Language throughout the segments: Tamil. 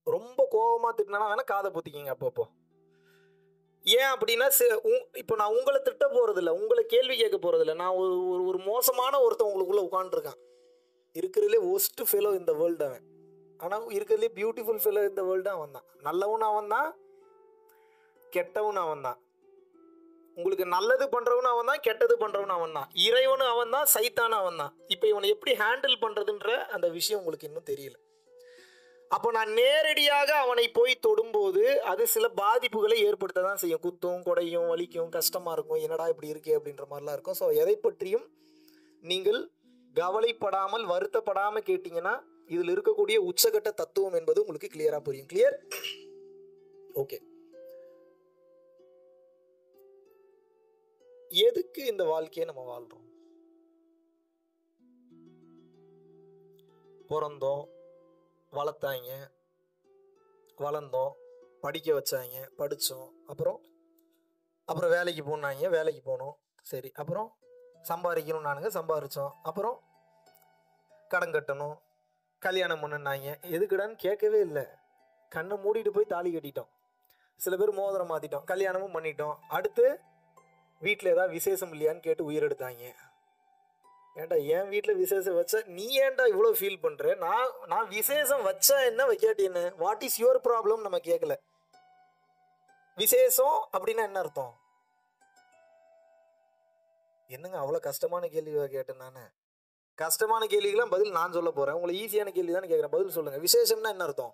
ரொம்ப கோபமா திட்டினா வேணா காதை பொத்திக்கிங்க அப்பப்போ ஏன் அப்படின்னா சி- உ- இப்போ நான் உங்களை திட்ட போறது இல்ல உங்களை கேள்வி கேட்க போறது இல்ல நான் ஒரு ஒரு ஒரு மோசமான ஒருத்தன் உங்களுக்குள்ள உட்காந்துருக்கான் இருக்கிறதுலே ஒஸ்ட் ஃபெலோ இந்த வேர்ல்டு அவன் ஆனா இருக்கிறதுலே பியூட்டிஃபுல் ஃபெலோ இந்த வேர்ல்டு அவன் தான் நல்லவன் அவன் தான் கெட்டவன் அவன் தான் உங்களுக்கு நல்லது பண்றவனும் அவன் தான் கெட்டது பண்றவனும் அவன் தான் இறைவனும் அவன் தான் சைத்தானும் அவன் தான் இப்போ இவனை எப்படி ஹேண்டில் பண்றதுன்ற அந்த விஷயம் உங்களுக்கு இன்னும் தெரியல அப்போ நான் நேரடியாக அவனை போய் தொடும்போது அது சில பாதிப்புகளை ஏற்படுத்த தான் செய்யும் குத்தும் கொடையும் வலிக்கும் கஷ்டமா இருக்கும் என்னடா இப்படி இருக்கே அப்படின்ற மாதிரிலாம் இருக்கும் ஸோ எதை பற்றியும் நீங்கள் கவலைப்படாமல் வருத்தப்படாம கேட்டீங்கன்னா இதில் இருக்கக்கூடிய உச்சகட்ட தத்துவம் என்பது உங்களுக்கு கிளியரா புரியும் கிளியர் ஓகே எதுக்கு இந்த வாழ்க்கையை நம்ம வாழ்றோம் பிறந்தோம் வளர்த்தாங்க வளர்ந்தோம் படிக்க வச்சாங்க படித்தோம் அப்புறம் அப்புறம் வேலைக்கு போனாங்க வேலைக்கு போனோம் சரி அப்புறம் சம்பாதிக்கணும் நானுங்க சம்பாரித்தோம் அப்புறம் கடன் கட்டணும் கல்யாணம் பண்ணுனாங்க எதுக்குடான்னு கேட்கவே இல்லை கண்ணை மூடிட்டு போய் தாலி கட்டிட்டோம் சில பேர் மோதிரம் மாற்றிட்டோம் கல்யாணமும் பண்ணிட்டோம் அடுத்து வீட்டில் ஏதாவது விசேஷம் இல்லையான்னு கேட்டு உயிரெடுத்தாங்க ஏன்டா என் வீட்டில் விசேஷம் வச்சா நீ ஏன்டா இவ்வளோ ஃபீல் பண்ணுற நான் நான் விசேஷம் வச்சா என்ன வைக்காட்டி என்ன வாட் இஸ் யுவர் ப்ராப்ளம் நம்ம கேட்கல விசேஷம் அப்படின்னா என்ன அர்த்தம் என்னங்க அவ்வளோ கஷ்டமான கேள்வி கேட்டேன் நான் கஷ்டமான கேள்விக்கெல்லாம் பதில் நான் சொல்ல போறேன் உங்களை ஈஸியான கேள்வி தானே கேட்குறேன் பதில் சொல்லுங்க விசேஷம்னா என்ன அர்த்தம்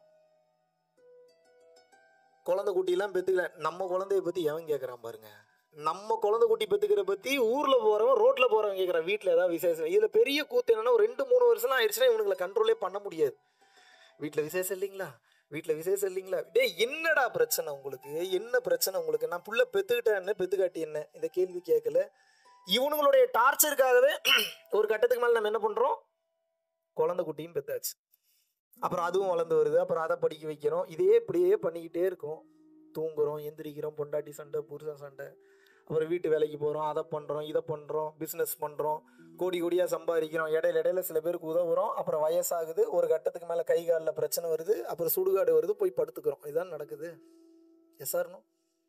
குழந்தை குட்டிலாம் பெத்துக்கல நம்ம குழந்தைய பத்தி எவன் கேட்குறான் பாருங்க நம்ம குழந்தை குட்டி பெத்துக்கிற பத்தி ஊர்ல போறவன் ரோட்ல போறவன் கேட்குறான் வீட்டில் ஏதாவது விசேஷம் இதுல பெரிய கூத்து என்னன்னா ஒரு ரெண்டு மூணு வருஷம் ஆயிடுச்சுன்னா இவனுங்களை கண்ட்ரோலே பண்ண முடியாது வீட்டில் விசேஷம் இல்லைங்களா வீட்டில் விசேஷம் இல்லைங்களா டேய் என்னடா பிரச்சனை உங்களுக்கு என்ன பிரச்சனை உங்களுக்கு நான் புள்ள பெத்துக்கிட்டேன் என்ன பெத்துக்காட்டி என்ன இந்த கேள்வி கேட்கல இவனுங்களுடைய டார்ச்சருக்காகவே ஒரு கட்டத்துக்கு மேலே நம்ம என்ன பண்றோம் குழந்தை குட்டியும் பெத்தாச்சு அப்புறம் அதுவும் வளர்ந்து வருது அப்புறம் அதை படிக்க வைக்கிறோம் இதே இப்படியே பண்ணிக்கிட்டே இருக்கோம் தூங்குறோம் எந்திரிக்கிறோம் பொண்டாட்டி சண்டை புருஷன் சண்டை அப்புறம் வீட்டு வேலைக்கு போகிறோம் அதை பண்ணுறோம் இதை பண்ணுறோம் பிஸ்னஸ் பண்ணுறோம் கோடி கோடியாக சம்பாதிக்கிறோம் இடையில இடையில சில பேருக்கு உதவுறோம் அப்புறம் வயசாகுது ஒரு கட்டத்துக்கு மேலே கை காலில் பிரச்சனை வருது அப்புறம் சுடுகாடு வருது போய் படுத்துக்கிறோம் இதுதான் நடக்குது எஸ் ஆர்னோ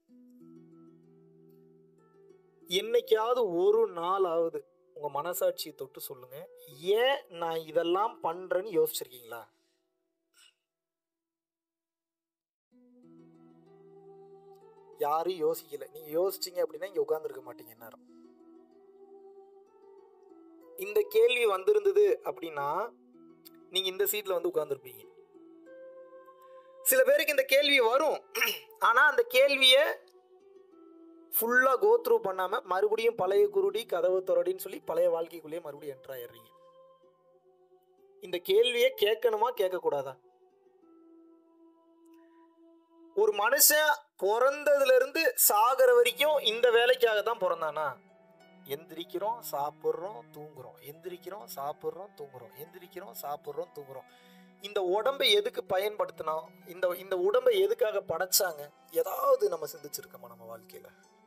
என்னைக்காவது ஒரு நாள் ஆகுது உங்கள் மனசாட்சியை தொட்டு சொல்லுங்க ஏன் நான் இதெல்லாம் பண்ணுறேன்னு யோசிச்சிருக்கீங்களா யாரும் யோசிக்கல நீங்க யோசிச்சீங்க அப்படின்னா இங்க உட்கார்ந்துருக்க மாட்டீங்க நேரம் இந்த கேள்வி வந்திருந்தது அப்படின்னா நீங்க இந்த சீட்ல வந்து உட்கார்ந்துருப்பீங்க சில பேருக்கு இந்த கேள்வி வரும் ஆனா அந்த கேள்வியை ஃபுல்லா கோ த்ரூ பண்ணாம மறுபடியும் பழைய குருடி கதவு தொடடின்னு சொல்லி பழைய வாழ்க்கைக்குள்ளேயே மறுபடியும் என்ட்ரு ஆயிடுறீங்க இந்த கேள்வியை கேட்கணுமா கேட்கக்கூடாதா ஒரு மனுஷன் பிறந்ததுல இருந்து சாகிற வரைக்கும் இந்த வேலைக்காக தான் பிறந்தானா எந்திரிக்கிறோம் சாப்பிட்றோம் தூங்குறோம் எந்திரிக்கிறோம் சாப்பிட்றோம் தூங்குறோம் எந்திரிக்கிறோம் சாப்பிட்றோம் தூங்குறோம் இந்த உடம்பை எதுக்கு பயன்படுத்தினோம் இந்த இந்த உடம்பை எதுக்காக படைச்சாங்க ஏதாவது நம்ம சிந்திச்சிருக்கோமா நம்ம வாழ்க்கையில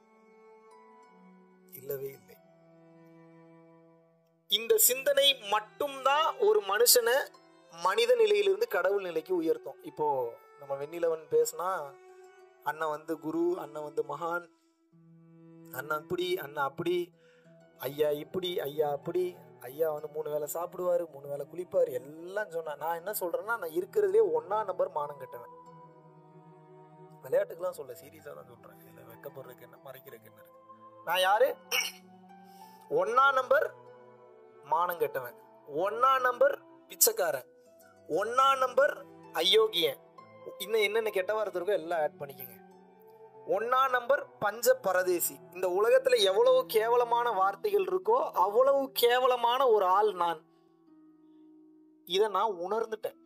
இல்லவே இல்லை இந்த சிந்தனை மட்டும்தான் ஒரு மனுஷனை மனித நிலையிலிருந்து கடவுள் நிலைக்கு உயர்த்தும் இப்போ நம்ம வெண்ணிலவன் பேசினா அண்ணன் வந்து குரு அண்ணன் வந்து மகான் அண்ணன் இப்படி அண்ணன் அப்படி ஐயா இப்படி ஐயா அப்படி ஐயா வந்து மூணு வேளை சாப்பிடுவாரு மூணு வேளை குளிப்பாரு எல்லாம் சொன்னா நான் என்ன சொல்றேன்னா நான் இருக்கிறதுலே ஒன்னா நம்பர் மானம் கட்டுவேன் விளையாட்டுக்கெல்லாம் சொல்ல சீரியஸா தான் சொல்றேன் இதுல வெக்கப்படுறதுக்கு என்ன மறைக்கிறதுக்கு என்ன இருக்கு நான் யாரு ஒன்னா நம்பர் மானம் கெட்டவன் ஒன்னா நம்பர் பிச்சைக்காரன் ஒன்னா நம்பர் அயோக்கியன் இன்னும் என்னென்ன கெட்ட வார்த்தை இருக்கோ எல்லாம் ஆட் பண்ணிக்கோங்க ஒன்னா நம்பர் பஞ்ச பரதேசி இந்த உலகத்துல எவ்வளவு கேவலமான வார்த்தைகள் இருக்கோ அவ்வளவு கேவலமான ஒரு ஆள் நான் இதை நான் உணர்ந்துட்டேன்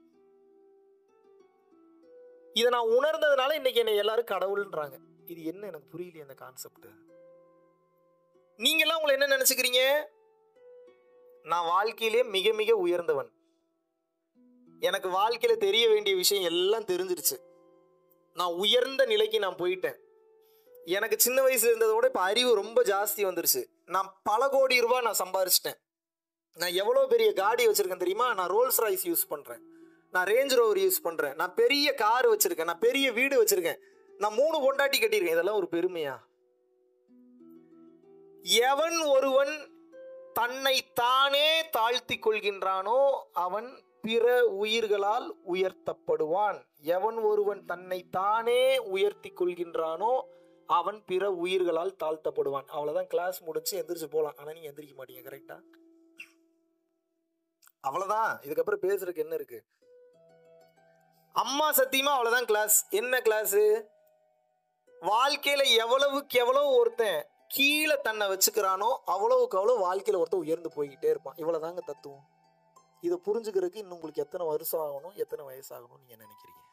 இதை நான் உணர்ந்ததுனால இன்னைக்கு என்னை எல்லாரும் கடவுள்ன்றாங்க இது என்ன எனக்கு புரியலையே அந்த கான்செப்ட் நீங்க எல்லாம் உங்களை என்ன நினைச்சுக்கிறீங்க நான் வாழ்க்கையிலே மிக மிக உயர்ந்தவன் எனக்கு வாழ்க்கையில தெரிய வேண்டிய விஷயம் எல்லாம் தெரிஞ்சிருச்சு நான் உயர்ந்த நிலைக்கு நான் போயிட்டேன் எனக்கு சின்ன வயசுல இருந்ததை விட இப்போ அறிவு ரொம்ப ஜாஸ்தி வந்துருச்சு நான் பல கோடி ரூபாய் நான் சம்பாரிச்சிட்டேன் நான் எவ்வளோ பெரிய காடி வச்சிருக்கேன் தெரியுமா நான் ரோல்ஸ் ராய்ஸ் யூஸ் பண்ணுறேன் நான் ரேஞ்ச் ரோவர் யூஸ் பண்றேன் நான் பெரிய கார் வச்சிருக்கேன் நான் பெரிய வீடு வச்சிருக்கேன் நான் மூணு பொண்டாட்டி கட்டியிருக்கேன் இதெல்லாம் ஒரு பெருமையா எவன் ஒருவன் தன்னை தானே தாழ்த்தி கொள்கின்றானோ அவன் பிற உயிர்களால் உயர்த்தப்படுவான் எவன் ஒருவன் தன்னை தானே உயர்த்தி கொள்கின்றானோ அவன் பிற உயிர்களால் தாழ்த்தப்படுவான் அவ்வளவுதான் கிளாஸ் முடிச்சு எந்திரிச்சு போலாம் ஆனா நீங்க எந்திரிக்க மாட்டீங்க கரெக்டா அவ்வளவுதான் இதுக்கப்புறம் பேசுறதுக்கு என்ன இருக்கு அம்மா சத்தியமா அவ்வளவுதான் கிளாஸ் என்ன கிளாஸ் வாழ்க்கையில எவ்வளவுக்கு எவ்வளவு ஒருத்தன் கீழே தன்னை வச்சுக்கிறானோ அவ்வளவுக்கு அவ்வளவு வாழ்க்கையில ஒருத்தன் உயர்ந்து போய்கிட்டே இருப்பான் இவ்வளவுதாங்க தத்துவம் இதை புரிஞ்சுக்கிறதுக்கு இன்னும் உங்களுக்கு எத்தனை வருஷம் ஆகணும் எத்தனை வயசு ஆகணும் நீங்க நினைக்கிறீங்க